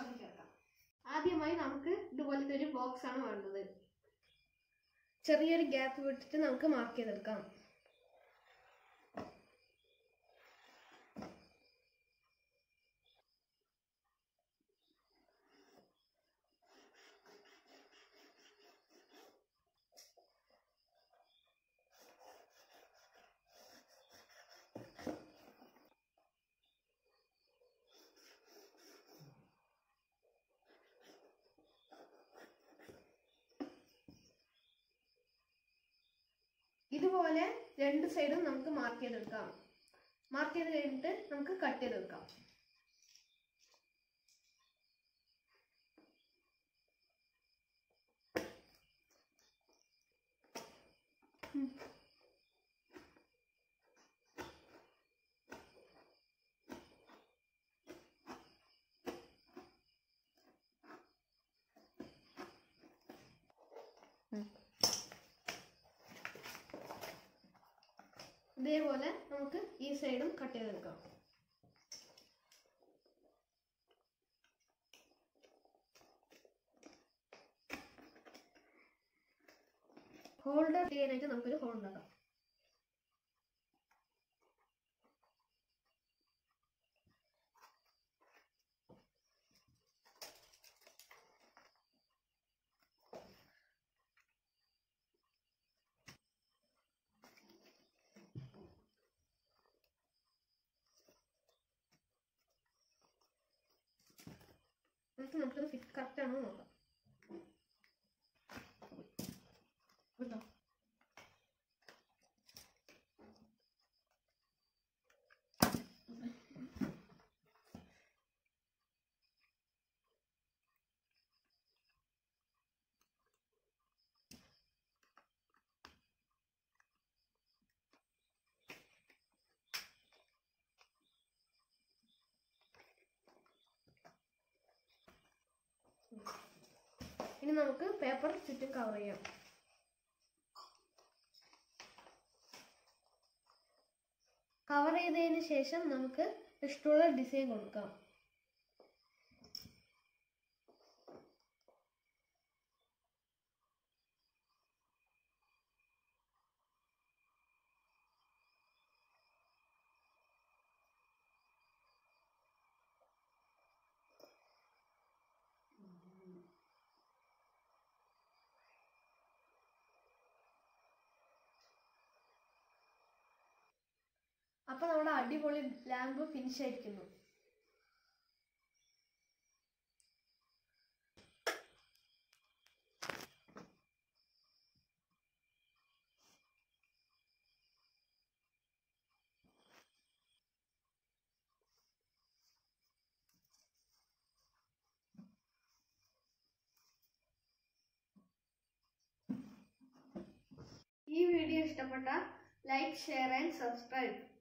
പേപ്പറിൽ ചേർക്കാം ആദ്യമായി നമുക്ക് ഇതുപോലത്തെ ഒരു ബോക്സ് ആണ് വേണ്ടത് ചെറിയൊരു ഗ്യാപ്പ് വിട്ടിട്ട് നമുക്ക് മാർക്ക് ചെയ്തെടുക്കാം ഇതുപോലെ രണ്ട് സൈഡും നമുക്ക് മാർക്ക് ചെയ്തെടുക്കാം മാർക്ക് ചെയ്ത് കഴിഞ്ഞിട്ട് നമുക്ക് കട്ട് ചെയ്തെടുക്കാം ഇതേപോലെ നമുക്ക് ഈ സൈഡും കട്ട് ചെയ്തെടുക്കാം ഹോൾഡർ ചെയ്യാനായിട്ട് നമുക്കൊരു ഹോൾ ഉണ്ടാക്കാം നമുക്ക് നമുക്കത് ഫിറ്റ് കറക്റ്റ് ആണോ എന്ന് നോക്കാം ഉണ്ടോ ഇനി നമുക്ക് പേപ്പർ ചുറ്റും കവർ ചെയ്യാം കവർ ചെയ്തതിന് ശേഷം നമുക്ക് ഇഷ്ടമുള്ള ഡിസൈൻ കൊടുക്കാം അപ്പൊ നമ്മുടെ അടിപൊളി ലാമ്പ് ഫിനിഷ് ആയിരിക്കുന്നു ഈ വീഡിയോ ഇഷ്ടപ്പെട്ട ലൈക്ക് ഷെയർ ആൻഡ് സബ്സ്ക്രൈബ്